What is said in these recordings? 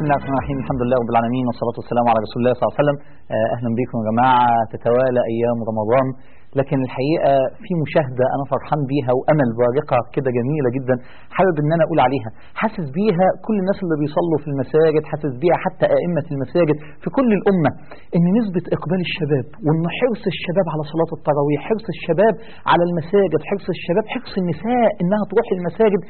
بسم الله الرحمن الرحيم الحمد لله رب العالمين والصلاة والسلام على رسول الله صلى الله عليه وسلم آه، أهلا بكم يا جماعة تتوالى أيام رمضان لكن الحقيقة في مشاهدة أنا فرحان بيها وأمل بارقة كده جميلة جدا حابب إن أنا أقول عليها حاسس بيها كل الناس اللي بيصلوا في المساجد حاسس بيها حتى أئمة المساجد في كل الأمة إن نسبة إقبال الشباب وإن حرص الشباب على صلاة التراويح حرص الشباب على المساجد حرص الشباب حرص النساء إنها تروح المساجد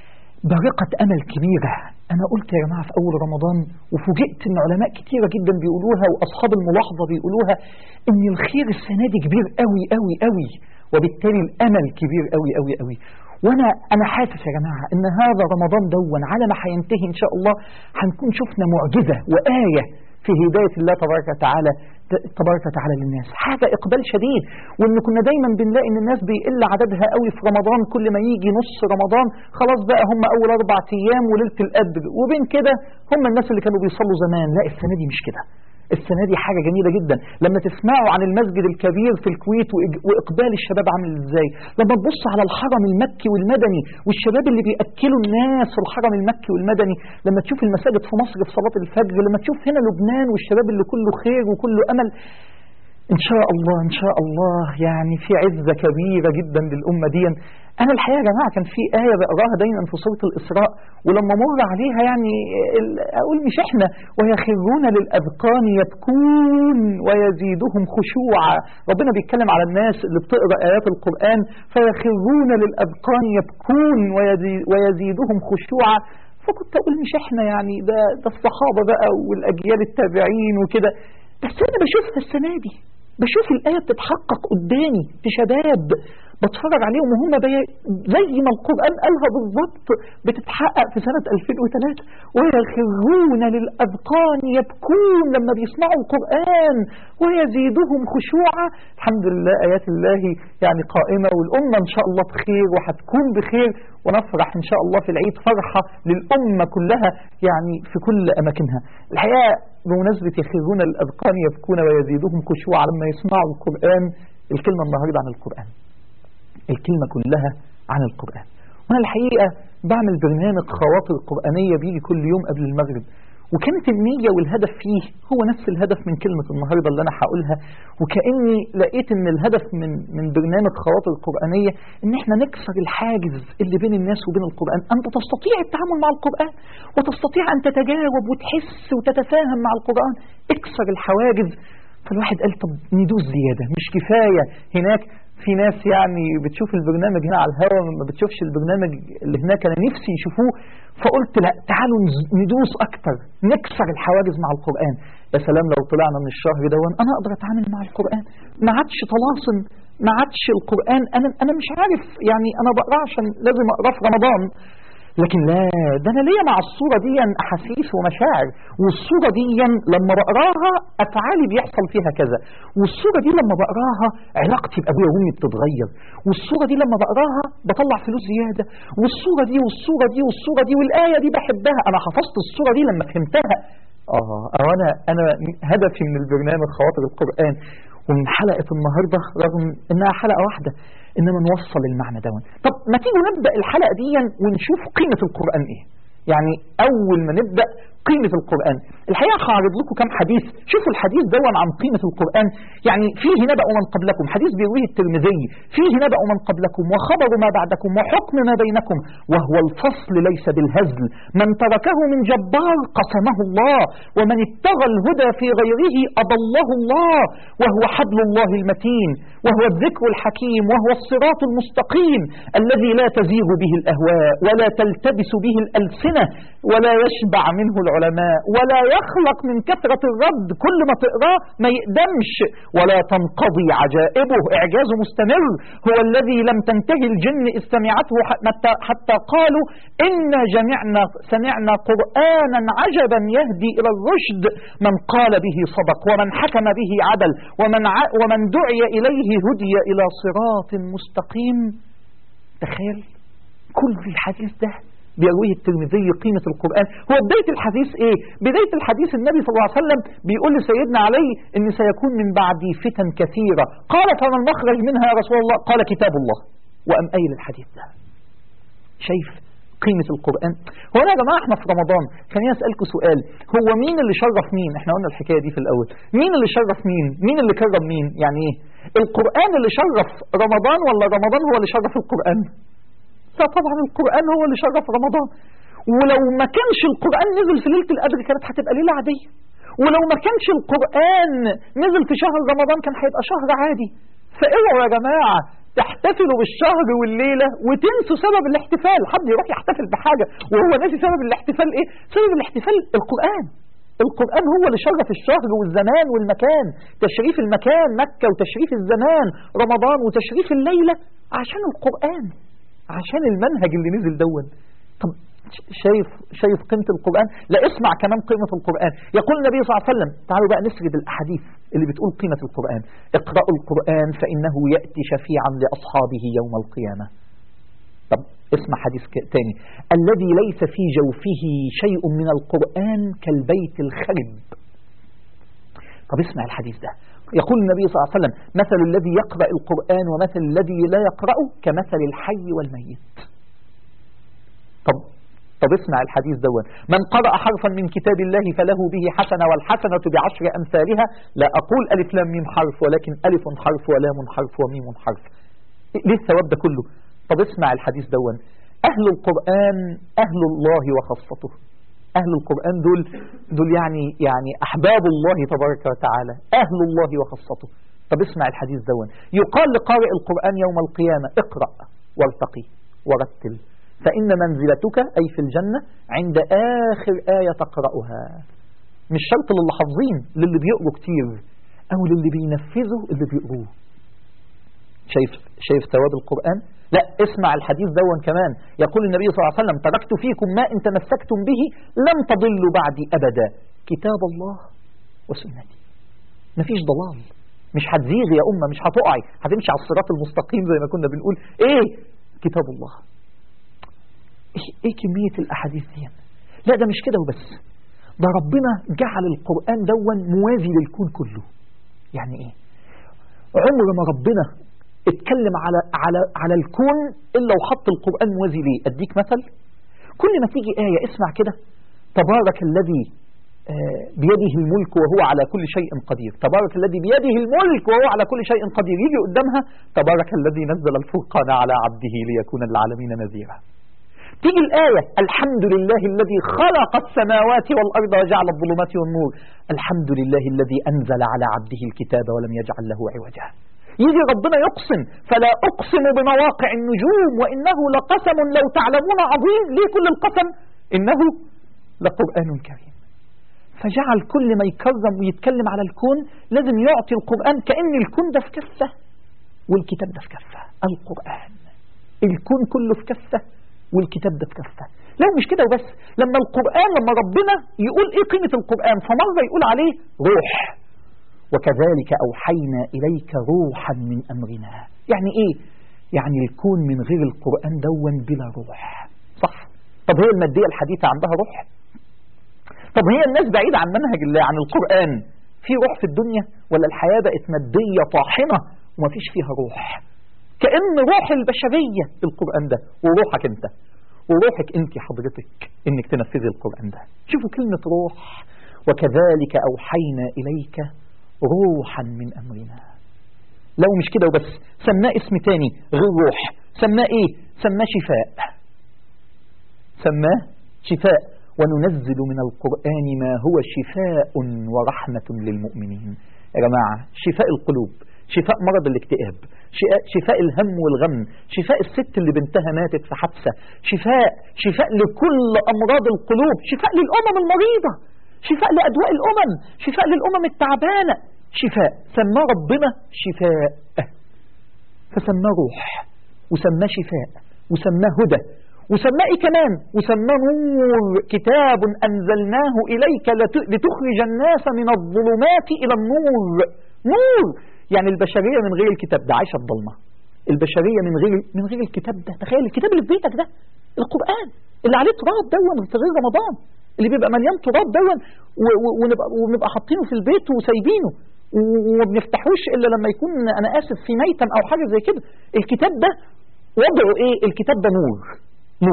بارقة أمل كبيرة أنا قلت يا جماعة في أول رمضان وفوجئت إن علماء كتيرة جدا بيقولوها وأصحاب الملاحظة بيقولوها إن الخير السنة دي كبير قوي قوي قوي وبالتالي الأمل كبير قوي قوي قوي وأنا أنا حاسس يا جماعة إن هذا رمضان دون على ما هينتهي إن شاء الله هنكون شفنا معجزة وآية في هداية الله تبارك وتعالى تبارك وتعالى للناس حاجة إقبال شديد وإن كنا دايما بنلاقي إن الناس بيقل عددها قوي في رمضان كل ما يجي نص رمضان خلاص بقى هم أول أربع أيام وليلة القدر وبين كده هم الناس اللي كانوا بيصلوا زمان لا السنة دي مش كده السنة دي حاجة جميلة جدا لما تسمعوا عن المسجد الكبير في الكويت وإقبال الشباب عامل إزاي لما تبص على الحرم المكي والمدني والشباب اللي بيأكلوا الناس في الحرم المكي والمدني لما تشوف المساجد في مصر في صلاة الفجر لما تشوف هنا لبنان والشباب اللي كله خير وكله أمل إن شاء الله إن شاء الله يعني في عزة كبيرة جدا للأمة دي أنا الحقيقة يا جماعة كان في آية بقراها دايما في سورة الإسراء ولما مر عليها يعني أقول مش إحنا ويخرون للأذقان يبكون ويزيدهم خشوعا ربنا بيتكلم على الناس اللي بتقرأ آيات القرآن فيخرون للأذقان يبكون ويزيدهم خشوعا فكنت أقول مش إحنا يعني ده, ده الصحابة بقى والأجيال التابعين وكده بس أنا بشوفها السنة دي بشوف الآية بتتحقق قدامي في شباب بتفرج عليهم وهم بي... زي ما القرآن قالها بالظبط بتتحقق في سنة 2003 ويخرون للأذقان يبكون لما بيسمعوا القرآن ويزيدهم خشوعا الحمد لله آيات الله يعني قائمة والأمة إن شاء الله بخير وهتكون بخير ونفرح إن شاء الله في العيد فرحة للأمة كلها يعني في كل أماكنها الحقيقة بمناسبة يخرون للأذقان يبكون ويزيدهم خشوعا لما يسمعوا القرآن الكلمة النهاردة عن القرآن الكلمة كلها عن القرآن وأنا الحقيقة بعمل برنامج خواطر قرآنية بيجي كل يوم قبل المغرب وكانت النية والهدف فيه هو نفس الهدف من كلمة النهاردة اللي أنا هقولها وكأني لقيت إن الهدف من من برنامج خواطر القرآنية إن إحنا نكسر الحاجز اللي بين الناس وبين القرآن أنت تستطيع التعامل مع القرآن وتستطيع أن تتجاوب وتحس وتتفاهم مع القرآن اكسر الحواجز فالواحد قال طب ندوس زيادة مش كفاية هناك في ناس يعني بتشوف البرنامج هنا على الهواء ما بتشوفش البرنامج اللي هناك انا نفسي يشوفوه فقلت لا تعالوا ندوس اكتر نكسر الحواجز مع القرآن يا سلام لو طلعنا من الشهر ده انا اقدر اتعامل مع القرآن ما عادش طلاسم ما عادش القرآن انا انا مش عارف يعني انا بقراه عشان لازم اقراه في رمضان لكن لا ده انا ليا مع الصورة دي احاسيس ومشاعر والصورة دي لما بقراها افعالي بيحصل فيها كذا والصورة دي لما بقراها علاقتي بابويا وامي بتتغير والصورة دي لما بقراها بطلع فلوس زيادة والصورة دي والصورة دي والصورة دي والآية دي بحبها انا حفظت الصورة دي لما فهمتها اه او انا انا هدفي من البرنامج خواطر القرآن ومن حلقة النهاردة رغم انها حلقة واحدة انما نوصل المعنى دون طب ما تيجوا نبدأ الحلقة دي ونشوف قيمة القرآن ايه يعني اول ما نبدأ قيمة القرآن الحقيقة هعرض لكم كم حديث شوفوا الحديث دون عن قيمة القرآن يعني فيه نبأ من قبلكم حديث بيرويه الترمذي فيه نبأ من قبلكم وخبر ما بعدكم وحكم ما بينكم وهو الفصل ليس بالهزل من تركه من جبار قسمه الله ومن ابتغى الهدى في غيره أضله الله وهو حبل الله المتين وهو الذكر الحكيم وهو الصراط المستقيم الذي لا تزيغ به الأهواء ولا تلتبس به الألسنة ولا يشبع منه العلماء ولا يخلق من كثرة الرد كل ما تقراه ما يقدمش ولا تنقضي عجائبه إعجازه مستمر هو الذي لم تنتهي الجن إذ سمعته حتى قالوا إنا جمعنا سمعنا قرآنا عجبا يهدي إلى الرشد من قال به صدق ومن حكم به عدل ومن, ومن دعي إليه هدي إلى صراط مستقيم تخيل كل الحديث ده بيرويه الترمذي قيمة القرآن هو بداية الحديث ايه بداية الحديث النبي صلى الله عليه وسلم بيقول لسيدنا علي ان سيكون من بعدي فتن كثيرة قال فما المخرج منها يا رسول الله قال كتاب الله وأم أيل الحديث ده شايف قيمة القرآن هو أنا يا جماعة احنا في رمضان خليني أسألكم سؤال هو مين اللي شرف مين احنا قلنا الحكاية دي في الأول مين اللي شرف مين مين اللي كرم مين يعني ايه القرآن اللي شرف رمضان ولا رمضان هو اللي شرف القرآن لا طبعا القرآن هو اللي شرف رمضان ولو ما كانش القرآن نزل في ليلة القدر كانت هتبقى ليلة عادية ولو ما كانش القرآن نزل في شهر رمضان كان هيبقى شهر عادي فاوعوا يا جماعة تحتفلوا بالشهر والليلة وتنسوا سبب الاحتفال حد يروح يحتفل بحاجة وهو ناسي سبب الاحتفال ايه سبب الاحتفال القرآن القرآن هو اللي شرف الشهر والزمان والمكان تشريف المكان مكة وتشريف الزمان رمضان وتشريف الليلة عشان القرآن عشان المنهج اللي نزل دون طب شايف شايف قيمة القرآن لا اسمع كمان قيمة القرآن يقول النبي صلى الله عليه وسلم تعالوا بقى نسرد الأحاديث اللي بتقول قيمة القرآن اقرأوا القرآن فإنه يأتي شفيعا لأصحابه يوم القيامة طب اسمع حديث تاني الذي ليس في جوفه شيء من القرآن كالبيت الخرب طب اسمع الحديث ده يقول النبي صلى الله عليه وسلم مثل الذي يقرأ القرآن ومثل الذي لا يقرأه كمثل الحي والميت طب طب اسمع الحديث دون من قرأ حرفا من كتاب الله فله به حسنة والحسنة بعشر أمثالها لا أقول ألف لام ميم حرف ولكن ألف حرف ولام حرف وميم حرف ليه الثواب ده كله طب اسمع الحديث دون أهل القرآن أهل الله وخاصته أهل القرآن دول دول يعني يعني أحباب الله تبارك وتعالى أهل الله وخاصته طب اسمع الحديث دون يقال لقارئ القرآن يوم القيامة اقرأ وارتقي ورتل فإن منزلتك أي في الجنة عند آخر آية تقرأها مش شرط للي حافظين للي بيقروا كتير أو للي بينفذوا اللي بيقروه شايف شايف ثواب القرآن لا اسمع الحديث دون كمان يقول النبي صلى الله عليه وسلم تركت فيكم ما إن تمسكتم به لم تضلوا بعدي أبدا كتاب الله وسنتي مفيش ضلال مش هتزيغ يا أمة مش هتقعي هتمشي على الصراط المستقيم زي ما كنا بنقول ايه كتاب الله ايه كمية الاحاديث دي لا ده مش كده وبس ده ربنا جعل القرآن دون موازي للكون كله يعني ايه عمر ما ربنا اتكلم على على على الكون الا وحط القرآن موازي ليه اديك مثل كل ما تيجي آية اسمع كده تبارك الذي بيده الملك وهو على كل شيء قدير تبارك الذي بيده الملك وهو على كل شيء قدير يجي قدامها تبارك الذي نزل الفرقان على عبده ليكون للعالمين نذيرا تيجي الآية الحمد لله الذي خلق السماوات والأرض وجعل الظلمات والنور الحمد لله الذي أنزل على عبده الكتاب ولم يجعل له عوجا يجي ربنا يقسم فلا أقسم بمواقع النجوم وإنه لقسم لو تعلمون عظيم ليه كل القسم إنه لقرآن كريم فجعل كل ما يكرم ويتكلم على الكون لازم يعطي القرآن كأن الكون ده في كفة والكتاب ده في كفة القرآن الكون كله في كفة والكتاب ده في كفة لا مش كده وبس لما القرآن لما ربنا يقول ايه قيمة القرآن فمرة يقول عليه روح وكذلك أوحينا إليك روحا من أمرنا يعني ايه يعني الكون من غير القرآن دون بلا روح صح طب هي المادية الحديثة عندها روح طب هي الناس بعيدة عن منهج الله عن القرآن في روح في الدنيا ولا الحياة بقت مادية طاحنة ومفيش فيها روح كأن روح البشرية القرآن ده وروحك انت وروحك انت حضرتك انك تنفذي القرآن ده شوفوا كلمة روح وكذلك أوحينا إليك روحا من أمرنا لو مش كده وبس سماه اسم تاني غير روح سماه ايه سماه شفاء سماه شفاء وننزل من القرآن ما هو شفاء ورحمة للمؤمنين يا جماعة شفاء القلوب شفاء مرض الاكتئاب شفاء الهم والغم شفاء الست اللي بنتها ماتت في حادثة شفاء شفاء لكل أمراض القلوب شفاء للأمم المريضة شفاء لأدواء الأمم شفاء للأمم التعبانة شفاء سماه ربنا شفاء فسماه روح وسماه شفاء وسماه هدى وسماه إيه كمان وسماه نور كتاب أنزلناه إليك لتخرج الناس من الظلمات إلى النور نور يعني البشرية من غير الكتاب ده عايشة في ضلمة البشرية من غير من غير الكتاب ده تخيل الكتاب اللي في بيتك ده القرآن اللي عليه تراب دون في غير رمضان اللي بيبقى مليان تراب دون ونبقى, ونبقى حاطينه في البيت وسايبينه وما بنفتحوش الا لما يكون انا اسف في ميتم او حاجه زي كده الكتاب ده وضعه ايه الكتاب ده نور نور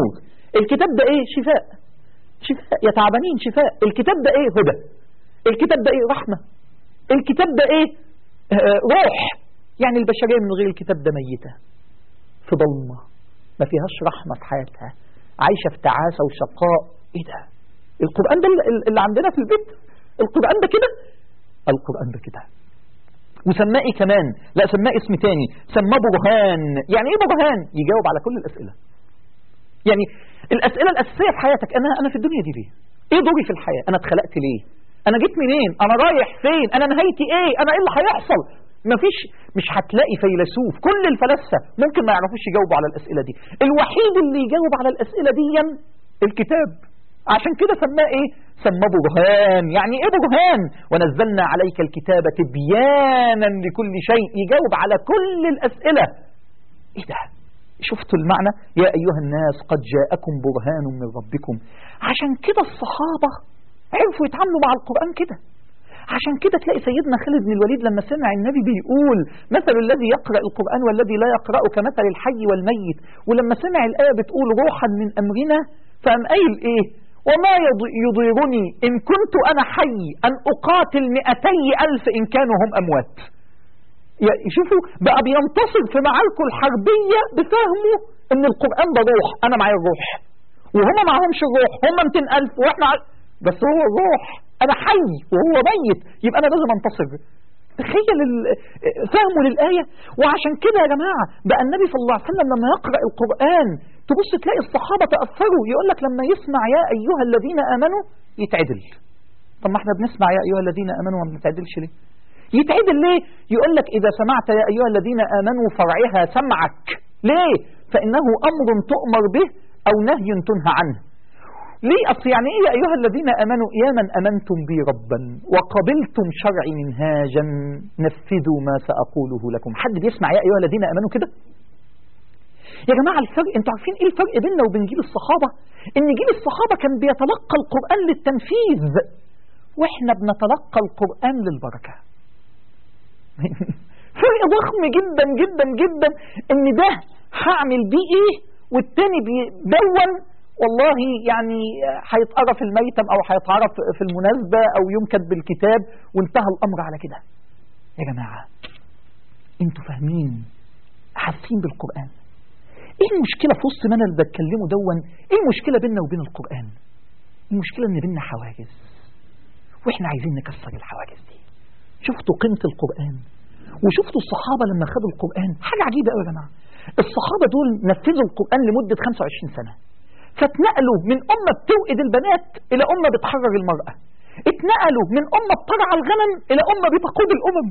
الكتاب ده ايه شفاء شفاء يا تعبانين شفاء الكتاب ده ايه هدى الكتاب ده ايه رحمة الكتاب ده ايه آه روح يعني البشرية من غير الكتاب ده ميتة في ضلمة ما فيهاش رحمة في حياتها عايشة في تعاسة وشقاء ايه ده القرآن ده اللي عندنا في البيت القرآن ده كده القرآن ده كده وسماه ايه كمان لا سماه اسم تاني سماه برهان يعني ايه برهان يجاوب على كل الاسئله يعني الاسئله الاساسيه في حياتك انا انا في الدنيا دي ليه ايه دوري في الحياه انا اتخلقت ليه انا جيت منين انا رايح فين انا نهايتي ايه انا ايه اللي هيحصل مفيش مش هتلاقي فيلسوف كل الفلاسفه ممكن ما يعرفوش يجاوبوا على الاسئله دي الوحيد اللي يجاوب على الاسئله دي الكتاب عشان كده سماه ايه سماه برهان يعني ايه برهان ونزلنا عليك الكتاب تبيانا لكل شيء يجاوب على كل الاسئله ايه ده شفتوا المعنى يا ايها الناس قد جاءكم برهان من ربكم عشان كده الصحابه عرفوا يتعاملوا مع القران كده عشان كده تلاقي سيدنا خالد بن الوليد لما سمع النبي بيقول مثل الذي يقرأ القرآن والذي لا يقرأ كمثل الحي والميت ولما سمع الآية بتقول روحا من أمرنا فقام قايل إيه وما يضيرني إن كنت أنا حي أن أقاتل مئتي ألف إن كانوا هم أموات شوفوا بقى بينتصر في معاركه الحربية بفهمه إن القرآن ده روح أنا معايا الروح وهم معهمش الروح هم 200 ألف وإحنا بس هو الروح أنا حي وهو ميت يبقى أنا لازم أنتصر تخيل فهمه للآية وعشان كده يا جماعة بقى النبي صلى الله عليه وسلم لما يقرأ القرآن تبص تلاقي الصحابة تأثروا يقول لك لما يسمع يا أيها الذين آمنوا يتعدل طب ما احنا بنسمع يا أيها الذين آمنوا وما بنتعدلش ليه يتعدل ليه يقول لك إذا سمعت يا أيها الذين آمنوا فرعها سمعك ليه فإنه أمر تؤمر به أو نهي تنهى عنه ليه أصل يعني إيه يا أيها الذين أمنوا يا من أمنتم بي ربا وقبلتم شرعي منهاجا نفذوا ما سأقوله لكم حد بيسمع يا أيها الذين أمنوا كده يا جماعة الفرق انتوا عارفين ايه الفرق بيننا وبين جيل الصحابة ان جيل الصحابة كان بيتلقى القرآن للتنفيذ واحنا بنتلقى القرآن للبركة فرق ضخم جدا جدا جدا ان ده هعمل بيه ايه والتاني بيدون والله يعني هيتقرا في الميتم او هيتعرف في المناسبة او يمكن بالكتاب وانتهى الامر على كده يا جماعة انتوا فاهمين حاسين بالقرآن ايه المشكلة في وسط ما انا اللي بتكلمه دون ايه المشكلة بيننا وبين القرآن المشكلة ان بيننا حواجز واحنا عايزين نكسر الحواجز دي شفتوا قيمة القرآن وشفتوا الصحابة لما خدوا القرآن حاجة عجيبة قوي يا جماعة الصحابة دول نفذوا القرآن لمدة 25 سنة فاتنقلوا من أمة بتوئد البنات إلى أمة بتحرر المرأة اتنقلوا من أمة بترعى الغنم إلى أمة بتقود الأمم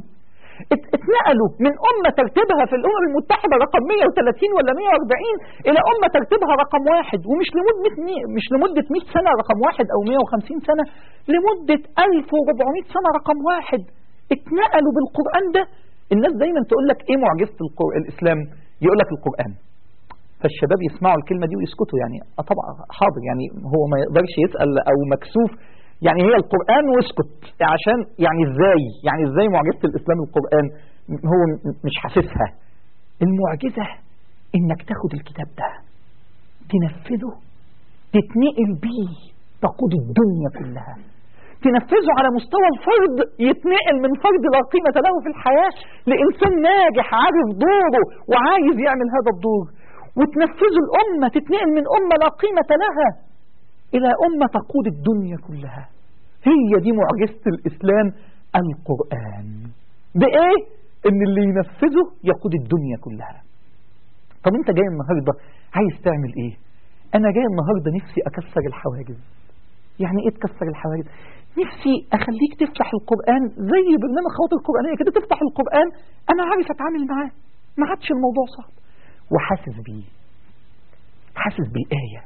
اتنقلوا من أمة ترتيبها في الأمم المتحدة رقم 130 ولا 140 إلى أمة ترتيبها رقم واحد ومش لمدة مش لمدة 100 سنة رقم واحد أو 150 سنة لمدة 1400 سنة رقم واحد اتنقلوا بالقرآن ده الناس دايما تقول لك إيه معجزة الإسلام يقول لك القرآن فالشباب يسمعوا الكلمة دي ويسكتوا يعني اه طبعا حاضر يعني هو ما يقدرش يسأل أو مكسوف يعني هي القرآن واسكت عشان يعني ازاي يعني ازاي معجزة الإسلام القرآن هو مش حاسسها المعجزة انك تاخد الكتاب ده تنفذه تتنقل بيه تقود الدنيا كلها تنفذه على مستوى الفرد يتنقل من فرد لا قيمة له في الحياة لإنسان ناجح عارف دوره وعايز يعمل هذا الدور وتنفذه الأمة تتنقل من أمة لا قيمة لها إلى أمة تقود الدنيا كلها هي دي معجزة الإسلام القرآن بإيه؟ إن اللي ينفذه يقود الدنيا كلها طب أنت جاي النهاردة عايز تعمل إيه؟ أنا جاي النهاردة نفسي أكسر الحواجز يعني إيه تكسر الحواجز؟ نفسي أخليك تفتح القرآن زي برنامج خواطر القرآنية كده تفتح القرآن أنا عارف أتعامل معاه ما عادش الموضوع صعب وحاسس بيه حاسس بالآية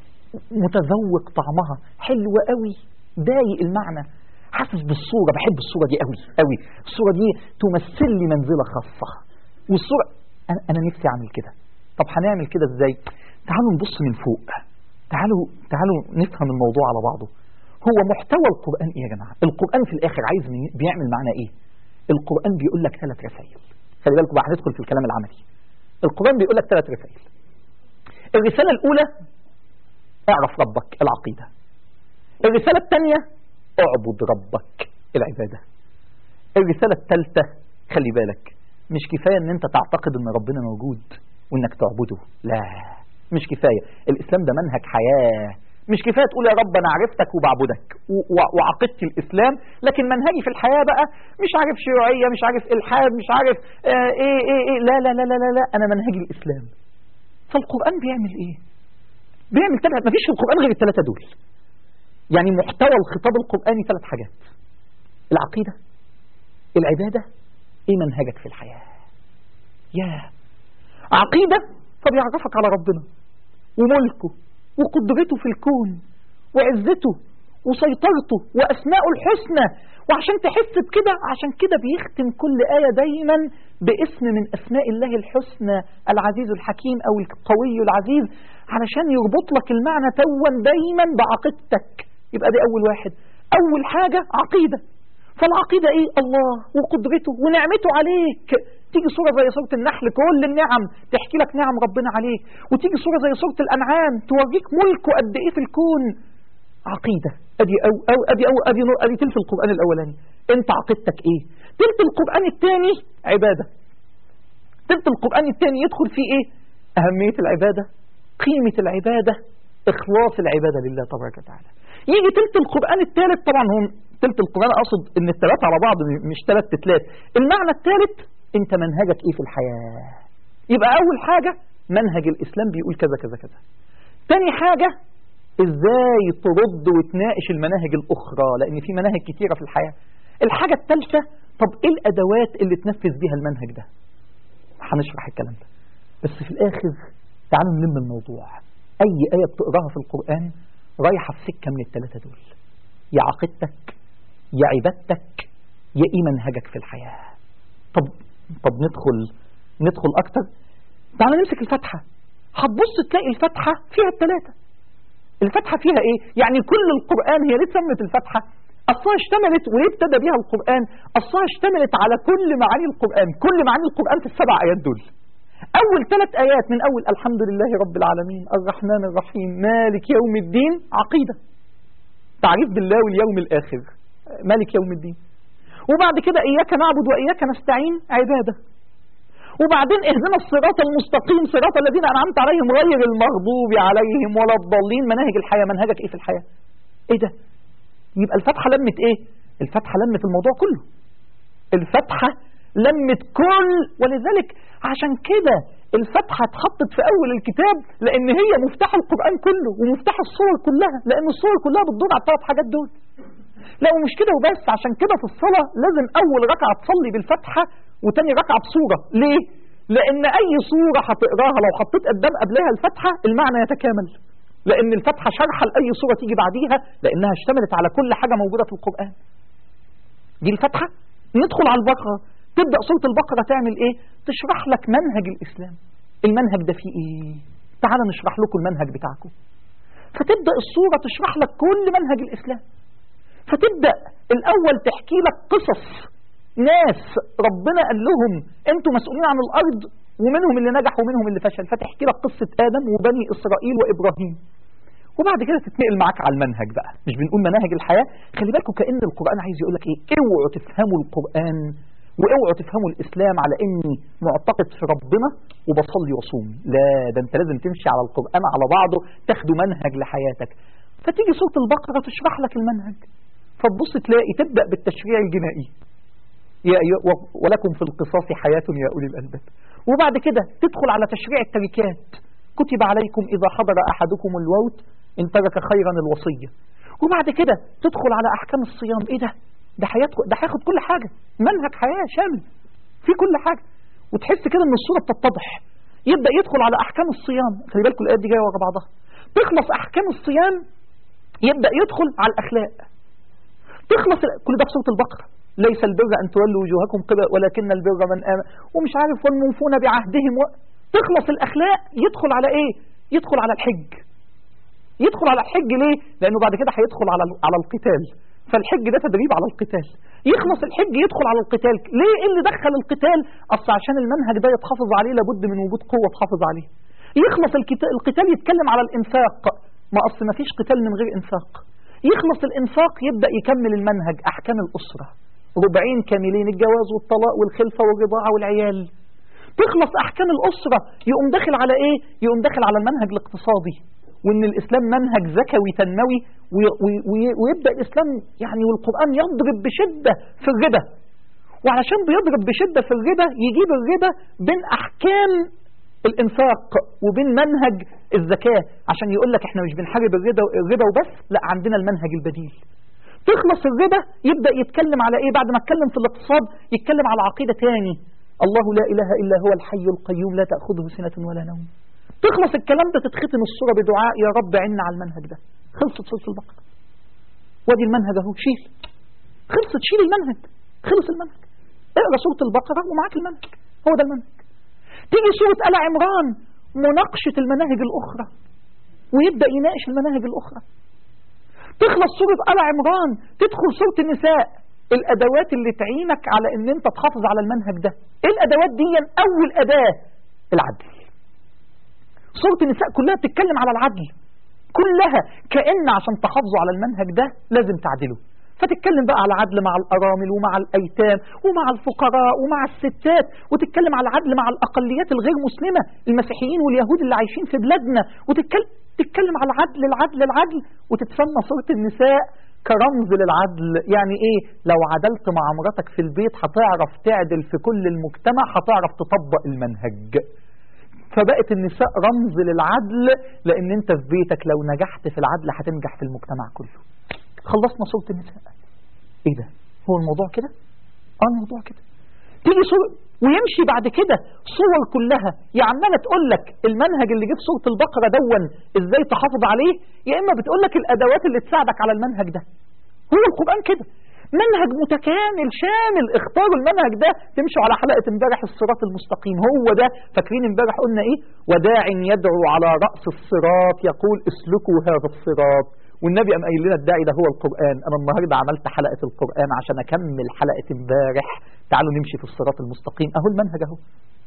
متذوق طعمها حلوة قوي ضايق المعنى حاسس بالصورة بحب الصورة دي قوي قوي الصورة دي تمثل لي منزلة خاصة والصورة أنا, أنا نفسي أعمل كده طب هنعمل كده إزاي تعالوا نبص من فوق تعالوا تعالوا نفهم الموضوع على بعضه هو محتوى القرآن إيه يا جماعة القرآن في الآخر عايز من بيعمل معنا إيه القرآن بيقول لك ثلاث رسائل خلي بالكم بقى هندخل في الكلام العملي القرآن بيقول لك ثلاث رسائل الرسالة الأولى اعرف ربك العقيدة الرسالة الثانية اعبد ربك العبادة الرسالة الثالثة خلي بالك مش كفاية ان انت تعتقد ان ربنا موجود وانك تعبده لا مش كفاية الاسلام ده منهج حياة مش كفاية تقول يا رب انا عرفتك وبعبدك و- و- وعقدت الاسلام لكن منهجي في الحياة بقى مش عارف شيوعية مش عارف الحاد مش عارف آه ايه ايه ايه لا لا لا لا لا, لا انا منهجي الاسلام فالقرآن بيعمل ايه بيعمل ثلاث مفيش في القرآن غير الثلاثة دول يعني محتوى الخطاب القرآني ثلاث حاجات العقيدة العبادة ايه منهجك في الحياة يا عقيدة فبيعرفك على ربنا وملكه وقدرته في الكون وعزته وسيطرته وأسماءه الحسنى وعشان تحس بكده عشان كده بيختم كل آية دايما باسم من أسماء الله الحسنى العزيز الحكيم أو القوي العزيز علشان يربط لك المعنى توا دايما بعقيدتك يبقى دي أول واحد أول حاجة عقيدة فالعقيدة ايه الله وقدرته ونعمته عليك تيجي صورة زي صورة النحل كل النعم تحكي لك نعم ربنا عليك وتيجي صورة زي صورة الأنعام توريك ملكه قد ايه في الكون عقيدة ادي او او ادي او ادي نوع- ادي تلت القرآن الأولاني انت عقيدتك ايه تلت القرآن الثاني عبادة تلت القرآن الثاني يدخل فيه ايه أهمية العبادة قيمة العبادة إخلاص العبادة لله تبارك وتعالى يجي تلت القرآن الثالث طبعا هم تلت القرآن أقصد إن الثلاثة على بعض مش ثلاث تتلات المعنى الثالث أنت منهجك إيه في الحياة يبقى أول حاجة منهج الإسلام بيقول كذا كذا كذا تاني حاجة إزاي ترد وتناقش المناهج الأخرى لأن في مناهج كتيرة في الحياة الحاجة الثالثة طب إيه الأدوات اللي تنفذ بيها المنهج ده هنشرح الكلام ده بس في الآخر تعالوا نلم الموضوع أي آية بتقراها في القرآن رايحة في سكة من الثلاثة دول يا عقيدتك يا عبادتك يا إيه منهجك في الحياة طب طب ندخل ندخل أكتر تعالوا نمسك الفتحة هتبص تلاقي الفتحة فيها الثلاثة الفتحة فيها إيه؟ يعني كل القرآن هي ليه سمت الفتحة؟ أصلا اشتملت وليه ابتدى بيها القرآن؟ أصلا اشتملت على كل معاني القرآن، كل معاني القرآن في السبع آيات دول. أول ثلاث آيات من أول الحمد لله رب العالمين الرحمن الرحيم مالك يوم الدين عقيدة تعريف بالله واليوم الآخر مالك يوم الدين وبعد كده إياك نعبد وإياك نستعين عبادة وبعدين اهدنا الصراط المستقيم صراط الذين أنعمت عليهم غير المغضوب عليهم ولا الضالين مناهج الحياة منهجك إيه في الحياة إيه ده يبقى الفتحة لمت إيه الفتحة لمت الموضوع كله الفتحة لمت كل ولذلك عشان كده الفتحة اتحطت في أول الكتاب لأن هي مفتاح القرآن كله ومفتاح الصور كلها لأن الصور كلها بتدور على الثلاث حاجات دول لا ومش كده وبس عشان كده في الصلاة لازم أول ركعة تصلي بالفتحة وتاني ركعة بصورة ليه؟ لأن أي صورة هتقراها لو حطيت قدام قبلها الفتحة المعنى يتكامل لأن الفتحة شرحة لأي صورة تيجي بعديها لأنها اشتملت على كل حاجة موجودة في القرآن دي الفتحة ندخل على البقرة تبدأ سورة البقرة تعمل ايه تشرح لك منهج الإسلام المنهج ده فيه ايه تعال نشرح لكم المنهج بتاعكم فتبدأ الصورة تشرح لك كل منهج الإسلام فتبدأ الأول تحكي لك قصص ناس ربنا قال لهم انتوا مسؤولين عن الأرض ومنهم اللي نجح ومنهم اللي فشل فتحكي لك قصة آدم وبني إسرائيل وإبراهيم وبعد كده تتنقل معاك على المنهج بقى مش بنقول مناهج الحياة خلي بالكم كأن القرآن عايز يقول لك ايه اوعوا تفهموا القرآن واوعوا تفهموا الإسلام على اني معتقد في ربنا وبصلي واصوم لا ده انت لازم تمشي على القرآن على بعضه تاخدوا منهج لحياتك فتيجي سورة البقرة تشرح لك المنهج فتبص تلاقي تبدأ بالتشريع الجنائي يا أيها ولكم في القصاص حياة يا أولي الألباب وبعد كده تدخل على تشريع التركات كتب عليكم إذا حضر أحدكم الموت إن ترك خيرا الوصية وبعد كده تدخل على أحكام الصيام إيه ده ده حياتكم ده هياخد كل حاجة منهج حياة شامل في كل حاجة وتحس كده ان الصورة بتتضح يبدأ يدخل على أحكام الصيام خلي بالكم الآيات دي جاية ورا بعضها تخلص أحكام الصيام يبدأ يدخل على الأخلاق تخلص كل ده في سورة البقرة ليس البر أن تولوا وجوهكم قبل ولكن البر من آمن ومش عارف والموفون بعهدهم و... تخلص الأخلاق يدخل على إيه يدخل على الحج يدخل على الحج ليه لأنه بعد كده هيدخل على على القتال فالحج ده تدريب على القتال يخلص الحج يدخل على القتال ليه ايه اللي دخل القتال اصل عشان المنهج ده يتحافظ عليه لابد من وجود قوة تحافظ عليه يخلص القتال يتكلم على الانفاق ما أصل ما فيش قتال من غير إنفاق يخلص الإنفاق يبدأ يكمل المنهج أحكام الأسرة ربعين كاملين الجواز والطلاق والخلفة والرضاعة والعيال تخلص أحكام الأسرة يقوم داخل على إيه؟ يقوم داخل على المنهج الاقتصادي وإن الإسلام منهج زكوي تنموي ويبدأ الإسلام يعني والقرآن يضرب بشدة في الربا وعشان بيضرب بشدة في الربا يجيب الربا بين أحكام الإنفاق وبين منهج الزكاة عشان يقول لك احنا مش بنحارب الربا وبس لا عندنا المنهج البديل تخلص الربا يبدأ يتكلم على ايه بعد ما اتكلم في الاقتصاد يتكلم على عقيدة تاني الله لا إله إلا هو الحي القيوم لا تأخذه سنة ولا نوم تخلص الكلام ده تتختم الصورة بدعاء يا رب عنا على المنهج ده خلصت سورة البقرة وادي المنهج اهو شيل خلصت شيل المنهج خلص المنهج اقرا سورة البقرة ومعاك المنهج هو ده المنهج تيجي سورة آل عمران مناقشة المناهج الأخرى ويبدأ يناقش المناهج الأخرى تخلص سورة آل عمران تدخل سورة النساء الأدوات اللي تعينك على أن أنت تحافظ على المنهج ده إيه الأدوات دي أول أداة العدل سورة النساء كلها بتتكلم على العدل كلها كأن عشان تحافظوا على المنهج ده لازم تعدلوا فتتكلم بقى على عدل مع الأرامل ومع الأيتام ومع الفقراء ومع الستات وتتكلم على عدل مع الأقليات الغير مسلمة المسيحيين واليهود اللي عايشين في بلادنا وتتكلم تتكلم على العدل العدل العدل وتتسمى سورة النساء كرمز للعدل يعني ايه لو عدلت مع مراتك في البيت هتعرف تعدل في كل المجتمع هتعرف تطبق المنهج فبقت النساء رمز للعدل لان انت في بيتك لو نجحت في العدل هتنجح في المجتمع كله خلصنا سورة النساء ايه ده هو الموضوع كده اه الموضوع كده تيجي سورة ويمشي بعد كده صور كلها يا عمالة تقول لك المنهج اللي جه في سورة البقرة دون ازاي تحافظ عليه يا اما بتقول لك الادوات اللي تساعدك على المنهج ده هو القرآن كده منهج متكامل شامل اختاروا المنهج ده تمشوا على حلقة امبارح الصراط المستقيم هو ده فاكرين امبارح قلنا ايه وداع يدعو على رأس الصراط يقول اسلكوا هذا الصراط والنبي قام قايل لنا الداعي ده هو القرآن أنا النهاردة عملت حلقة القرآن عشان أكمل حلقة امبارح تعالوا نمشي في الصراط المستقيم أهو المنهج أهو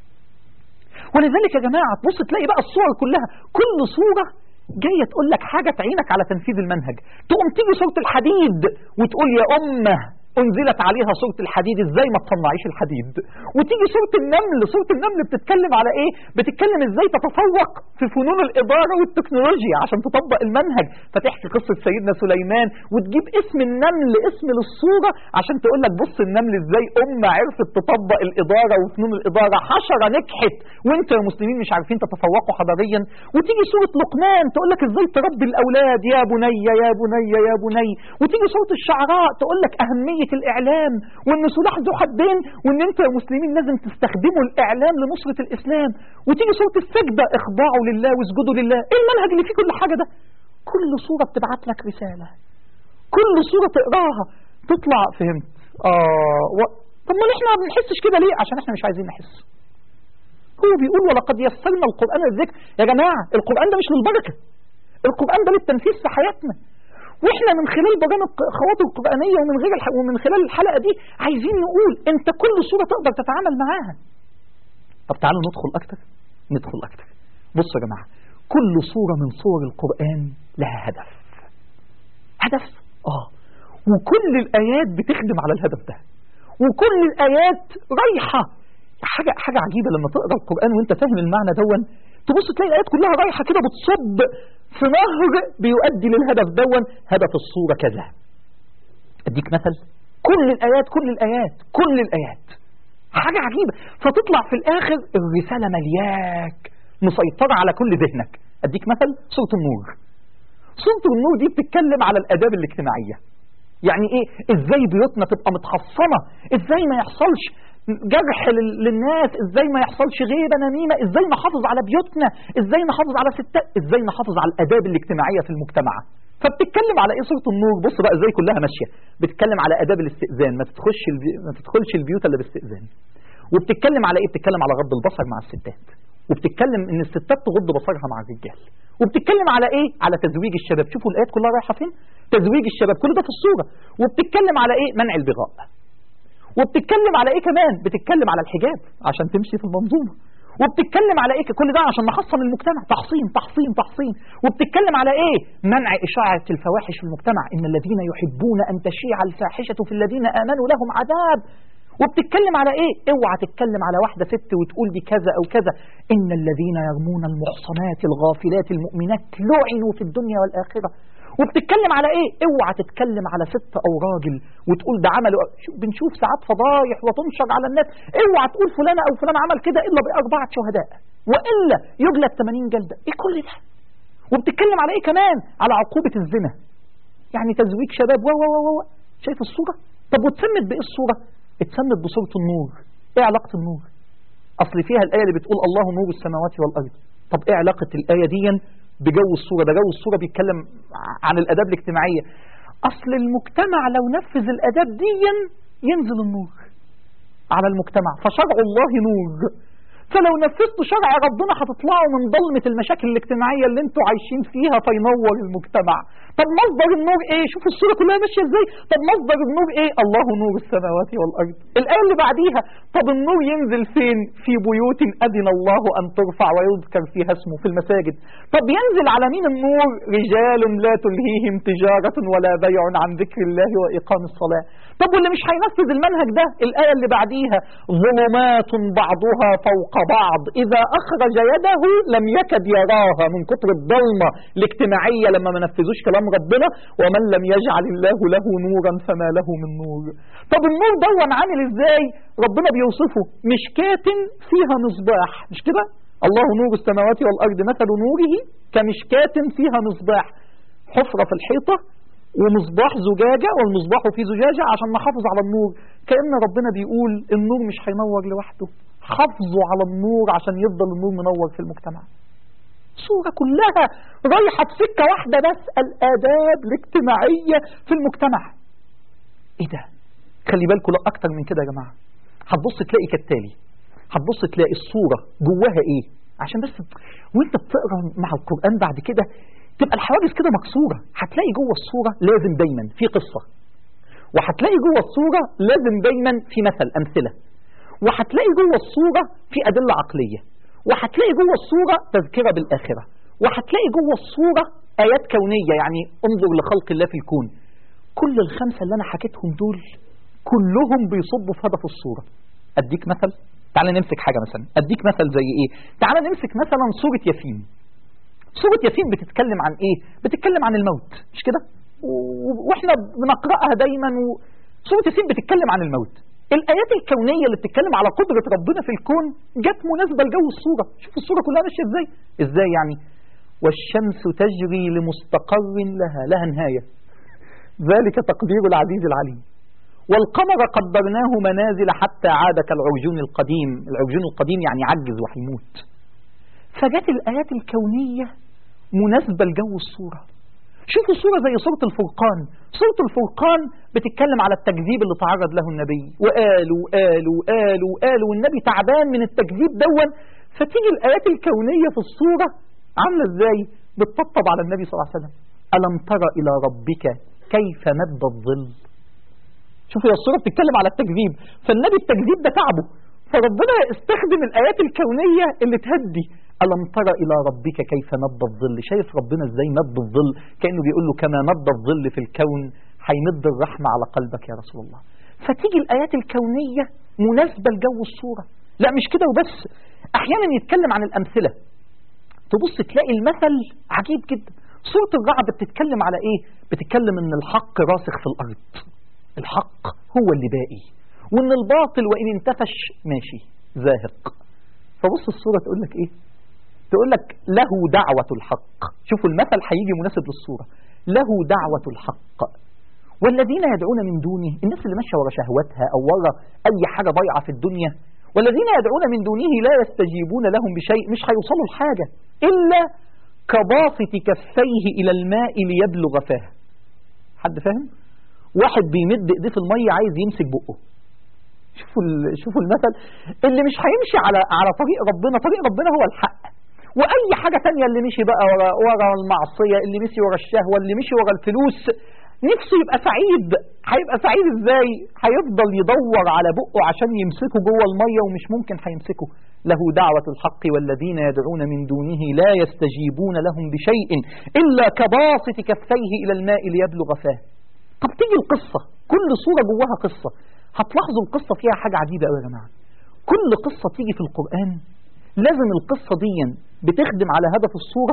ولذلك يا جماعة تبص تلاقي بقى الصور كلها كل صورة جاية تقول لك حاجة تعينك على تنفيذ المنهج تقوم تيجي صورة الحديد وتقول يا أمة أنزلت عليها سورة الحديد إزاي ما تصنعيش الحديد وتيجي سورة النمل سورة النمل بتتكلم على إيه بتتكلم إزاي تتفوق في فنون الإدارة والتكنولوجيا عشان تطبق المنهج فتحكي قصة سيدنا سليمان وتجيب اسم النمل اسم للصورة عشان تقول لك بص النمل إزاي أمة عرفت تطبق الإدارة وفنون الإدارة حشرة نجحت وانتوا يا مسلمين مش عارفين تتفوقوا حضاريا وتيجي سورة لقمان تقول لك إزاي تربي الأولاد يا بني يا بني يا بني وتيجي سورة الشعراء تقول لك أهمية الإعلام وإن سلاح ذو حدين وإن أنتوا يا مسلمين لازم تستخدموا الإعلام لنصرة الإسلام وتيجي سورة السجدة اخضعوا لله واسجدوا لله إيه المنهج اللي فيه كل حاجة ده كل صورة بتبعت لك رسالة كل صورة تقراها تطلع فهمت آه و... طب ما احنا ما بنحسش كده ليه عشان احنا مش عايزين نحس هو بيقول ولقد يسرنا القرآن الذكر يا جماعة القرآن ده مش للبركة القرآن ده للتنفيذ في حياتنا واحنا من خلال برامج خواطر القرآنية ومن غير الح... ومن خلال الحلقة دي عايزين نقول انت كل صورة تقدر تتعامل معاها طب تعالوا ندخل اكتر ندخل اكتر بصوا يا جماعة كل صورة من صور القرآن لها هدف هدف اه وكل الآيات بتخدم على الهدف ده وكل الآيات رايحة حاجة حاجة عجيبة لما تقرأ القرآن وانت فاهم المعنى دون تبص تلاقي الآيات كلها رايحة كده بتصب في نهر بيؤدي للهدف دون هدف الصورة كذا أديك مثل كل الآيات كل الآيات كل الآيات حاجة عجيبة فتطلع في الآخر الرسالة ملياك مسيطرة على كل ذهنك أديك مثل سورة النور سورة النور دي بتتكلم على الآداب الاجتماعية يعني ايه ازاي بيوتنا تبقى متحصنة ازاي ما يحصلش جرح للناس ازاي ما يحصلش غيبة نميمة ازاي نحافظ على بيوتنا ازاي نحافظ على ستات ازاي نحافظ على الاداب الاجتماعية في المجتمع فبتتكلم على ايه سورة النور بص بقى ازاي كلها ماشية بتتكلم على اداب الاستئذان ما تدخلش البي... ما تدخلش البيوت الا باستئذان وبتتكلم على ايه بتتكلم على غض البصر مع الستات وبتتكلم ان الستات تغض بصرها مع الرجال وبتتكلم على ايه على تزويج الشباب شوفوا الايات كلها رايحه فين تزويج الشباب كل ده في الصوره وبتتكلم على ايه منع البغاء وبتتكلم على ايه كمان بتتكلم على الحجاب عشان تمشي في المنظومه وبتتكلم على ايه كل ده عشان نحصن المجتمع تحصين تحصين تحصين وبتتكلم على ايه منع اشاعه الفواحش في المجتمع ان الذين يحبون ان تشيع الفاحشه في الذين امنوا لهم عذاب وبتتكلم على ايه اوعى تتكلم على واحده ست وتقول دي كذا او كذا ان الذين يرمون المحصنات الغافلات المؤمنات لعنوا في الدنيا والاخره وبتتكلم على ايه اوعى تتكلم على ست او راجل وتقول ده عملوا بنشوف ساعات فضايح وتنشر على الناس اوعى تقول فلانه او فلان عمل كده الا باربعه شهداء والا يجلد 80 جلده ايه كل ده وبتتكلم على ايه كمان على عقوبه الزنا يعني تزويج شباب و و و شايف الصوره طب واتسمت بايه الصوره اتسمت بصوره النور ايه علاقه النور اصل فيها الايه اللي بتقول الله نور السماوات والارض طب ايه علاقه الايه دي بجو الصورة ده جو الصورة بيتكلم عن الأداب الاجتماعية أصل المجتمع لو نفذ الأداب دي ينزل النور على المجتمع فشرع الله نور فلو نفذتوا شرع ربنا هتطلعوا من ضلمة المشاكل الاجتماعية اللي انتوا عايشين فيها فينور المجتمع طب مصدر النور ايه شوف الصورة كلها ماشية ازاي طب مصدر النور ايه الله نور السماوات والارض الآية اللي بعديها طب النور ينزل فين في بيوت أذن الله أن ترفع ويذكر فيها اسمه في المساجد طب ينزل على مين النور رجال لا تلهيهم تجارة ولا بيع عن ذكر الله وإقام الصلاة طب واللي مش هينفذ المنهج ده الآية اللي بعديها ظلمات بعضها فوق بعض إذا أخرج يده لم يكد يراها من كتر الضلمة الاجتماعية لما ما نفذوش كلام ربنا ومن لم يجعل الله له نورا فما له من نور طب النور دون عامل ازاي ربنا بيوصفه مشكاة فيها مصباح مش كده الله نور السماوات والأرض مثل نوره كمشكاة فيها مصباح حفرة في الحيطة ومصباح زجاجة والمصباح فيه زجاجة عشان نحافظ على النور كأن ربنا بيقول النور مش هينور لوحده حافظوا على النور عشان يفضل النور منور في المجتمع صورة كلها رايحة في سكة واحدة بس الآداب الاجتماعية في المجتمع ايه ده خلي بالكم لا اكتر من كده يا جماعة هتبص تلاقي كالتالي هتبص تلاقي الصورة جواها ايه عشان بس وانت بتقرا مع القرآن بعد كده تبقى الحواجز كده مكسورة هتلاقي جوه الصورة لازم دايما في قصة وهتلاقي جوه الصورة لازم دايما في مثل أمثلة وهتلاقي جوه الصورة في أدلة عقلية وهتلاقي جوه الصورة تذكرة بالآخرة وهتلاقي جوه الصورة آيات كونية يعني انظر لخلق الله في الكون كل الخمسة اللي أنا حكيتهم دول كلهم بيصبوا في هدف الصورة أديك مثل تعال نمسك حاجة مثلا أديك مثل زي إيه تعال نمسك مثلا سورة ياسين سورة ياسين بتتكلم عن إيه بتتكلم عن الموت مش كده وإحنا بنقرأها دايما و... سورة ياسين بتتكلم عن الموت الآيات الكونية اللي بتتكلم على قدرة ربنا في الكون جت مناسبة لجو الصورة شوف الصورة كلها ماشية ازاي ازاي يعني والشمس تجري لمستقر لها لها نهاية ذلك تقدير العزيز العليم والقمر قدرناه منازل حتى عاد كالعرجون القديم العرجون القديم يعني عجز وحيموت فجت الآيات الكونية مناسبة لجو الصورة شوفوا صورة زي صورة الفرقان صورة الفرقان بتتكلم على التكذيب اللي تعرض له النبي وقالوا وقالوا وقالوا وقالوا والنبي تعبان من التكذيب دون فتيجي الآيات الكونية في الصورة عاملة ازاي بتطبطب على النبي صلى الله عليه وسلم ألم ترى إلى ربك كيف مد الظل شوفوا يا الصورة بتتكلم على التكذيب فالنبي التكذيب ده تعبه فربنا استخدم الآيات الكونية اللي تهدي ألم ترى إلى ربك كيف مد الظل شايف ربنا ازاي مد الظل كأنه بيقول له كما مد الظل في الكون هيمد الرحمة على قلبك يا رسول الله فتيجي الآيات الكونية مناسبة لجو الصورة لا مش كده وبس أحيانا يتكلم عن الأمثلة تبص تلاقي المثل عجيب جدا سورة الرعد بتتكلم على إيه بتتكلم إن الحق راسخ في الأرض الحق هو اللي باقي وإن الباطل وإن انتفش ماشي زاهق فبص الصورة تقول لك إيه تقول لك له دعوة الحق شوفوا المثل هيجي مناسب للصورة له دعوة الحق والذين يدعون من دونه الناس اللي ماشيه ورا شهواتها أو ورا أي حاجة ضايعة في الدنيا والذين يدعون من دونه لا يستجيبون لهم بشيء مش هيوصلوا لحاجة إلا كباسط كفيه إلى الماء ليبلغ فاه حد فاهم؟ واحد بيمد ايديه في المية عايز يمسك بقه شوفوا شوفوا المثل اللي مش هيمشي على على طريق ربنا طريق ربنا هو الحق واي حاجه تانية اللي مشي بقى ورا ورا المعصيه اللي مشي ورا الشهوه اللي مشي ورا الفلوس نفسه يبقى سعيد هيبقى سعيد ازاي هيفضل يدور على بقه عشان يمسكه جوه الميه ومش ممكن هيمسكه له دعوة الحق والذين يدعون من دونه لا يستجيبون لهم بشيء إلا كباسط كفيه إلى الماء ليبلغ فاه طب تيجي القصة كل صورة جواها قصة هتلاحظوا القصة فيها حاجة عجيبة قوي يا جماعة كل قصة تيجي في القرآن لازم القصة دي بتخدم على هدف الصورة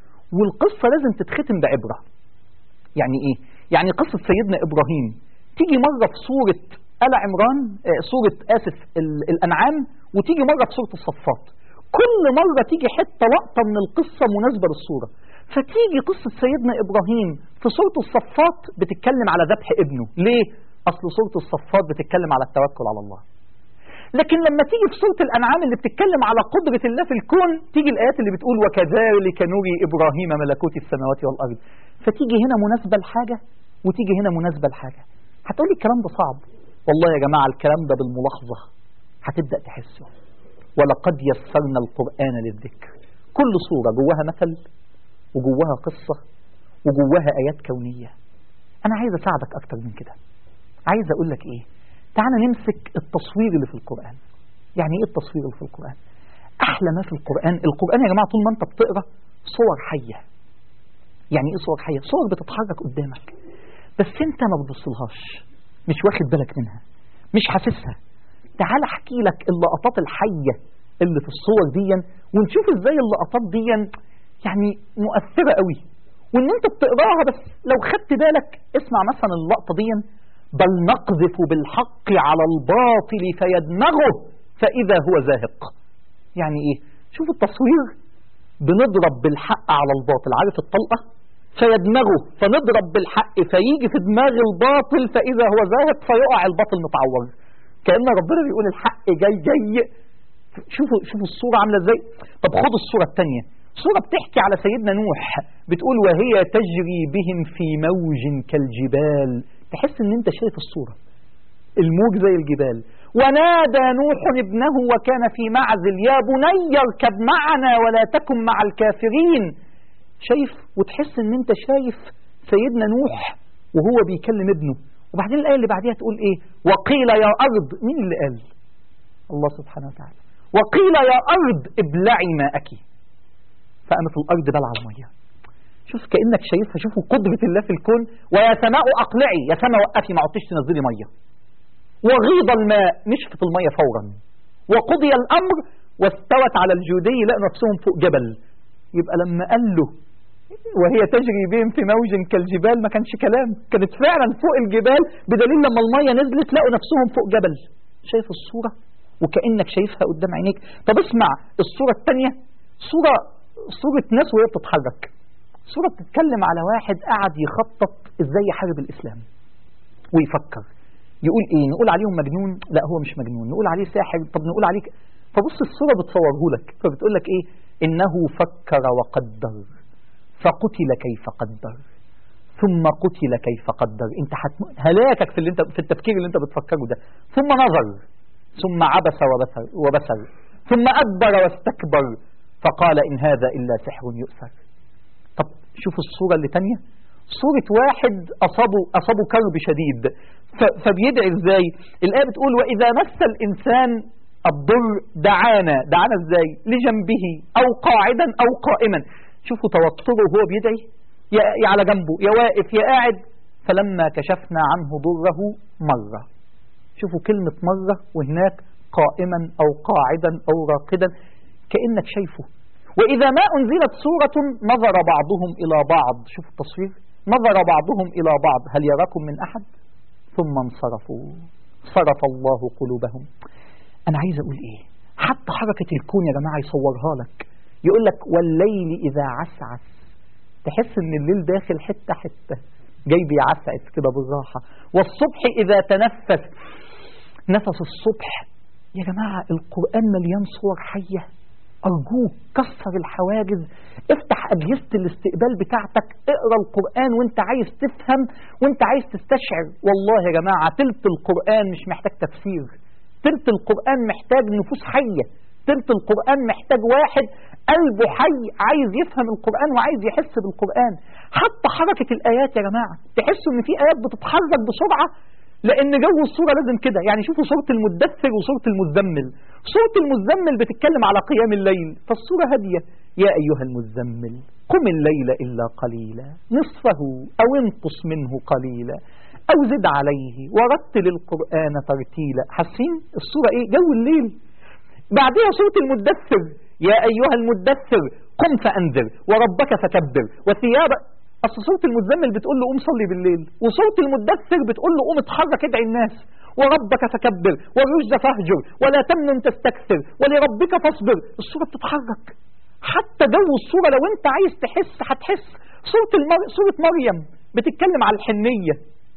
والقصة لازم تتختم بعبرة يعني ايه يعني قصة سيدنا إبراهيم تيجي مرة في سورة آل عمران آه سورة آسف الأنعام وتيجي مرة في سورة الصفات كل مرة تيجي حتة لقطة من القصة مناسبة للصورة فتيجي قصة سيدنا إبراهيم في سورة الصفات بتتكلم على ذبح ابنه ليه؟ أصل سورة الصفات بتتكلم على التوكل على الله لكن لما تيجي في سورة الأنعام اللي بتتكلم على قدرة الله في الكون تيجي الآيات اللي بتقول وكذلك نري إبراهيم ملكوت السماوات والأرض فتيجي هنا مناسبة لحاجة وتيجي هنا مناسبة لحاجة هتقولي الكلام ده صعب والله يا جماعة الكلام ده بالملاحظة هتبدأ تحسه ولقد يسرنا القرآن للذكر كل صورة جواها مثل وجواها قصة وجواها آيات كونية أنا عايز أساعدك أكتر من كده عايز أقول لك إيه تعال نمسك التصوير اللي في القرآن يعني إيه التصوير اللي في القرآن أحلى ما في القرآن القرآن يا جماعة طول ما أنت بتقرأ صور حية يعني إيه صور حية صور بتتحرك قدامك بس أنت ما بتبصلهاش مش واخد بالك منها مش حاسسها تعال احكي لك اللقطات الحية اللي في الصور دي ونشوف ازاي اللقطات دي يعني مؤثرة قوي وان انت بتقراها بس لو خدت بالك اسمع مثلا اللقطة دي بل نقذف بالحق على الباطل فيدمغه فإذا هو زاهق يعني ايه شوف التصوير بنضرب بالحق على الباطل عارف الطلقة فيدمغه فنضرب بالحق فيجي في دماغ الباطل فإذا هو زاهق فيقع الباطل متعور كأن ربنا بيقول الحق جاي جاي شوفوا شوفوا الصورة عاملة ازاي طب خدوا الصورة الثانية صورة بتحكي على سيدنا نوح بتقول وهي تجري بهم في موج كالجبال تحس ان انت شايف الصورة الموج زي الجبال ونادى نوح ابنه وكان في معزل يا بني اركب معنا ولا تكن مع الكافرين شايف وتحس ان انت شايف سيدنا نوح وهو بيكلم ابنه وبعدين الآية اللي بعديها تقول ايه وقيل يا أرض مين اللي قال الله سبحانه وتعالى وقيل يا أرض ابلعي ماءك فقامت الأرض بلع المية شوف كأنك شايفها شوفوا قدرة الله في الكون ويا سماء أقلعي يا سماء وقفي ما عدتش تنزلي مية وغيض الماء نشفت المية فورا وقضي الأمر واستوت على الجودي لقوا نفسهم فوق جبل يبقى لما قال له وهي تجري بهم في موج كالجبال ما كانش كلام كانت فعلا فوق الجبال بدليل لما المية نزلت لقوا نفسهم فوق جبل شايف الصورة وكأنك شايفها قدام عينيك طب اسمع الصورة الثانية صورة صورة ناس وهي بتتحرك صورة بتتكلم على واحد قاعد يخطط ازاي يحارب الإسلام ويفكر يقول ايه نقول عليهم مجنون لا هو مش مجنون نقول عليه ساحر طب نقول عليه فبص الصورة بتصوره لك فبتقول لك ايه انه فكر وقدر فقتل كيف قدر ثم قتل كيف قدر انت حتم... هلاكك في اللي انت في التفكير اللي انت بتفكره ده ثم نظر ثم عبس وبسر وبسر ثم أدبر واستكبر فقال إن هذا إلا سحر يؤثر طب شوفوا الصورة اللي تانية صورة واحد أصابه, أصابه كرب شديد فبيدعي ازاي الآية بتقول وإذا مس الإنسان الضر دعانا دعانا ازاي لجنبه أو قاعدا أو قائما شوفوا توتره وهو بيدعي يا, يا على جنبه يا واقف يا قاعد فلما كشفنا عنه ضره مرة شوفوا كلمة مرة وهناك قائما أو قاعدا أو راقدا كأنك شايفه وإذا ما أنزلت سورة نظر بعضهم إلى بعض شوفوا التصوير نظر بعضهم إلى بعض هل يراكم من أحد ثم انصرفوا صرف الله قلوبهم أنا عايز أقول إيه حتى حركة الكون يا جماعة يصورها لك يقول لك والليل إذا عسعس تحس ان الليل داخل حتة حتة جاي بيعسعس كده بالراحة والصبح إذا تنفس نفس الصبح يا جماعة القرآن مليان صور حية أرجوك كسر الحواجز افتح أجهزة الاستقبال بتاعتك اقرأ القرآن وانت عايز تفهم وانت عايز تستشعر والله يا جماعة تلت القرآن مش محتاج تفسير تلت القرآن محتاج نفوس حية تلت القرآن محتاج واحد قلبه حي عايز يفهم القرآن وعايز يحس بالقرآن حتى حركة الآيات يا جماعة تحسوا ان في آيات بتتحرك بسرعة لان جو الصورة لازم كده يعني شوفوا سورة المدثر وسورة المزمل سورة المزمل بتتكلم على قيام الليل فالصورة هادية يا أيها المزمل قم الليل إلا قليلا نصفه أو انقص منه قليلا أو زد عليه ورتل القرآن ترتيلا حاسين الصورة إيه جو الليل بعدها سورة المدثر يا أيها المدثر قم فأنذر وربك فكبر وثيابك أصل سورة المزمل بتقول له قوم صلي بالليل وسورة المدثر بتقول له قوم اتحرك ادعي الناس وربك فكبر والرجز فاهجر ولا تمنن تستكثر ولربك فاصبر الصورة بتتحرك حتى جو الصورة لو انت عايز تحس هتحس سورة, المر... سورة مريم بتتكلم على الحنية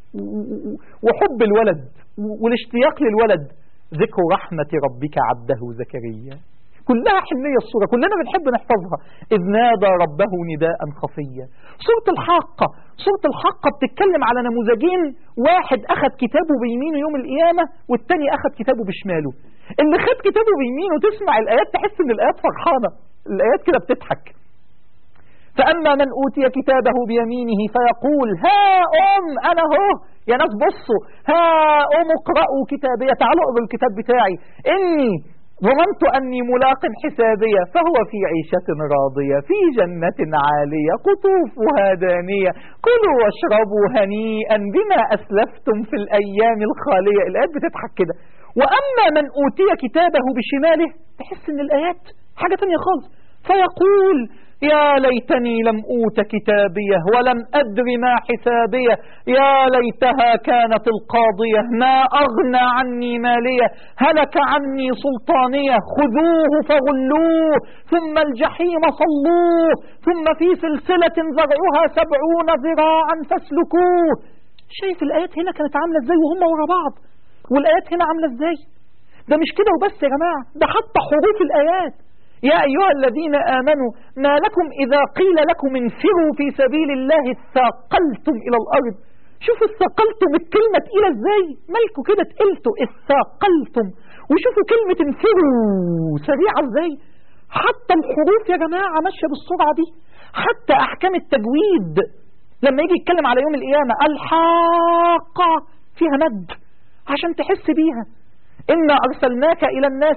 وحب الولد والاشتياق للولد ذكر رحمة ربك عبده زكريا كلها حنية الصورة كلنا بنحب نحفظها إذ نادى ربه نداء خفيا سورة الحاقة سورة الحاقة بتتكلم على نموذجين واحد أخذ كتابه بيمينه يوم القيامة والتاني أخذ كتابه بشماله اللي خد كتابه بيمينه تسمع الآيات تحس إن الآيات فرحانة الآيات كده بتضحك فأما من أوتي كتابه بيمينه فيقول ها أم أنا هو يا ناس بصوا ها أم اقرأوا كتابي تعالوا اقرأوا الكتاب بتاعي إني ظننت أني ملاق حسابية فهو في عيشة راضية في جنة عالية قطوفها دانية كلوا واشربوا هنيئا بما أسلفتم في الأيام الخالية الآيات بتضحك كده وأما من أوتي كتابه بشماله تحس أن الآيات حاجة تانية خالص فيقول يا ليتني لم أوت كتابيه ولم أدر ما حسابيه يا ليتها كانت القاضية ما أغنى عني مالية هلك عني سلطانية خذوه فغلوه ثم الجحيم صلوه ثم في سلسلة ذرعها سبعون ذراعا فاسلكوه شايف الآيات هنا كانت عاملة ازاي وهم ورا بعض والآيات هنا عاملة ازاي ده مش كده وبس يا جماعة ده حتى حروف الآيات يا أيها الذين آمنوا ما لكم إذا قيل لكم انفروا في سبيل الله اثاقلتم إلى الأرض شوفوا اثاقلتم الكلمة تقيلة ازاي مالكوا كده تقلتوا اثاقلتم وشوفوا كلمة انفروا سريعة ازاي حتى الحروف يا جماعة ماشية بالسرعة دي حتى أحكام التجويد لما يجي يتكلم على يوم القيامة الحاقة فيها مد عشان تحس بيها إنا أرسلناك إلى الناس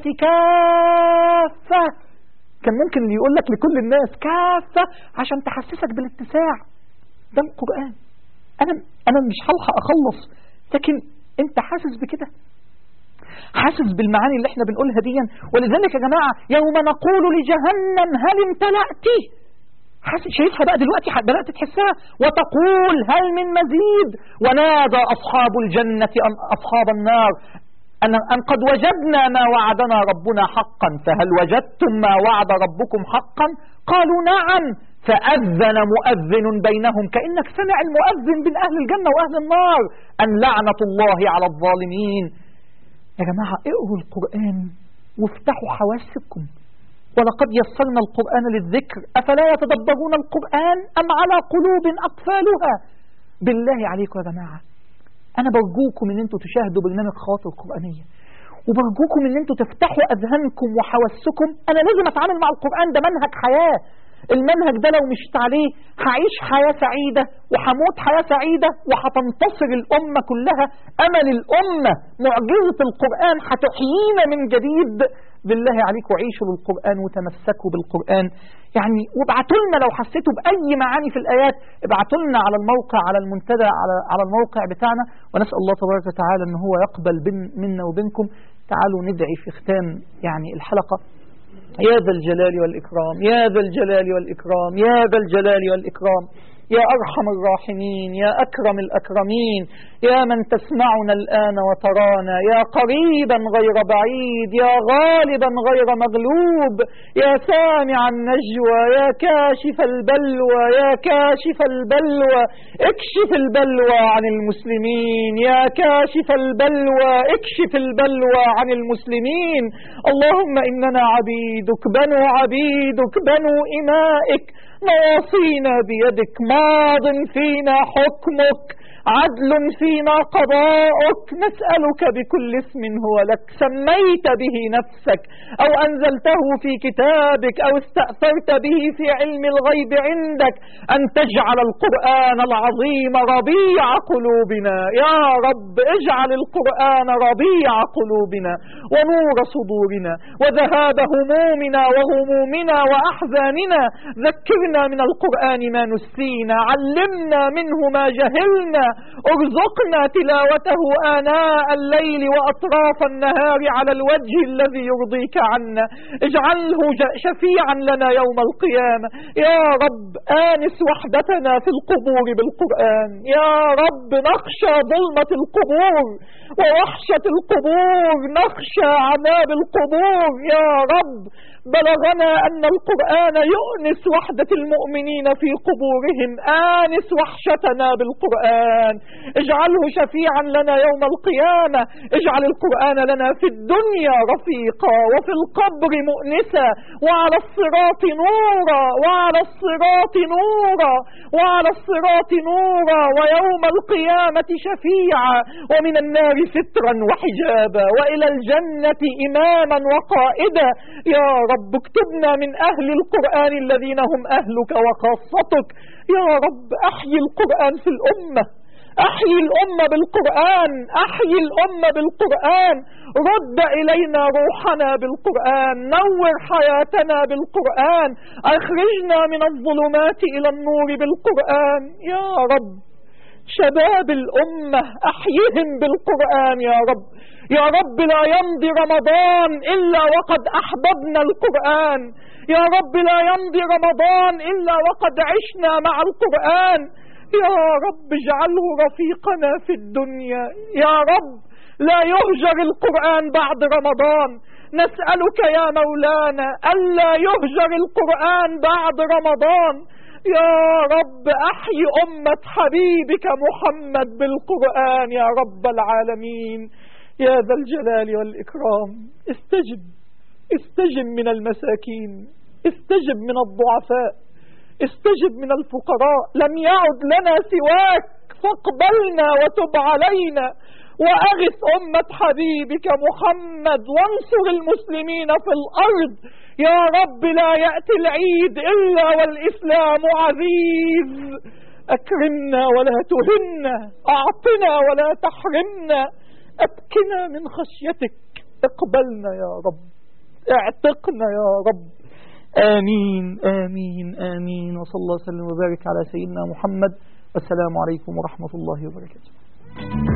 كافة كان ممكن اللي يقول لك لكل الناس كافة عشان تحسسك بالاتساع ده القرآن أنا أنا مش هلحق أخلص لكن أنت حاسس بكده حاسس بالمعاني اللي احنا بنقولها دي ولذلك يا جماعة يوم نقول لجهنم هل امتلأت حاسس شايفها بقى دلوقتي بدأت تحسها وتقول هل من مزيد ونادى أصحاب الجنة أصحاب النار أن, أن قد وجدنا ما وعدنا ربنا حقا فهل وجدتم ما وعد ربكم حقا قالوا نعم فأذن مؤذن بينهم كأنك سمع المؤذن بين أهل الجنة وأهل النار أن لعنة الله على الظالمين يا جماعة اقروا القرآن وافتحوا حواسكم ولقد يسرنا القرآن للذكر أفلا يتدبرون القرآن أم على قلوب أقفالها بالله عليكم يا جماعة أنا برجوكم إن أنتوا تشاهدوا برنامج خواطر القرآنية وبرجوكم إن أنتوا تفتحوا أذهانكم وحواسكم أنا لازم أتعامل مع القرآن ده منهج حياة المنهج ده لو مشيت عليه هعيش حياة سعيدة وهموت حياة سعيدة وهتنتصر الأمة كلها أمل الأمة معجزة القرآن هتحيينا من جديد بالله عليكم عيشوا للقرآن وتمسكوا بالقرآن يعني وابعتوا لنا لو حسيتوا بأي معاني في الآيات ابعتوا لنا على الموقع على المنتدى على على الموقع بتاعنا ونسأل الله تبارك وتعالى أن هو يقبل بين منا وبينكم تعالوا ندعي في ختام يعني الحلقة يا ذا الجلال والإكرام يا ذا الجلال والإكرام يا ذا الجلال والإكرام يا أرحم الراحمين يا أكرم الأكرمين يا من تسمعنا الآن وترانا يا قريبا غير بعيد يا غالبا غير مغلوب يا سامع النجوى يا كاشف البلوى يا كاشف البلوى اكشف البلوى عن المسلمين يا كاشف البلوى اكشف البلوى عن المسلمين اللهم إننا عبيدك بنو عبيدك بنو إمائك نواصينا بيدك ماض فينا حكمك عدل فينا قضاؤك نسألك بكل اسم هو لك سميت به نفسك أو أنزلته في كتابك أو استأثرت به في علم الغيب عندك أن تجعل القرآن العظيم ربيع قلوبنا يا رب اجعل القرآن ربيع قلوبنا ونور صدورنا وذهاب همومنا وغمومنا وأحزاننا ذكرنا من القرآن ما نسينا علمنا منه ما جهلنا ارزقنا تلاوته آناء الليل وأطراف النهار على الوجه الذي يرضيك عنا اجعله شفيعا لنا يوم القيامة يا رب آنس وحدتنا في القبور بالقرآن يا رب نخشى ظلمة القبور ووحشة القبور نخشى عذاب القبور يا رب بلغنا أن القرآن يؤنس وحدة المؤمنين في قبورهم آنس وحشتنا بالقرآن اجعله شفيعا لنا يوم القيامة اجعل القرآن لنا في الدنيا رفيقا وفي القبر مؤنسا وعلى الصراط نورا وعلى الصراط نورا وعلى الصراط نورا ويوم القيامة شفيعا ومن النار سترا وحجابا وإلى الجنة إماما وقائدا يا رب رب اكتبنا من أهل القرآن الذين هم أهلك وخاصتك يا رب أحيي القرآن في الأمة أحيي الأمة بالقرآن أحيي الأمة بالقرآن رد إلينا روحنا بالقرآن نور حياتنا بالقرآن أخرجنا من الظلمات إلى النور بالقرآن يا رب شباب الأمة أحيهم بالقرآن يا رب يا رب لا يمضي رمضان إلا وقد أحببنا القرآن يا رب لا يمضي رمضان إلا وقد عشنا مع القرآن يا رب اجعله رفيقنا في الدنيا يا رب لا يهجر القرآن بعد رمضان نسألك يا مولانا ألا يهجر القرآن بعد رمضان يا رب أحي أمة حبيبك محمد بالقرآن يا رب العالمين يا ذا الجلال والإكرام استجب استجب من المساكين استجب من الضعفاء استجب من الفقراء لم يعد لنا سواك فاقبلنا وتب علينا وأغث أمة حبيبك محمد وانصر المسلمين في الأرض يا رب لا يأتي العيد إلا والإسلام عزيز أكرمنا ولا تهنا أعطنا ولا تحرمنا أبكنا من خشيتك اقبلنا يا رب اعتقنا يا رب آمين آمين آمين وصلى الله وسلم وبارك على سيدنا محمد والسلام عليكم ورحمة الله وبركاته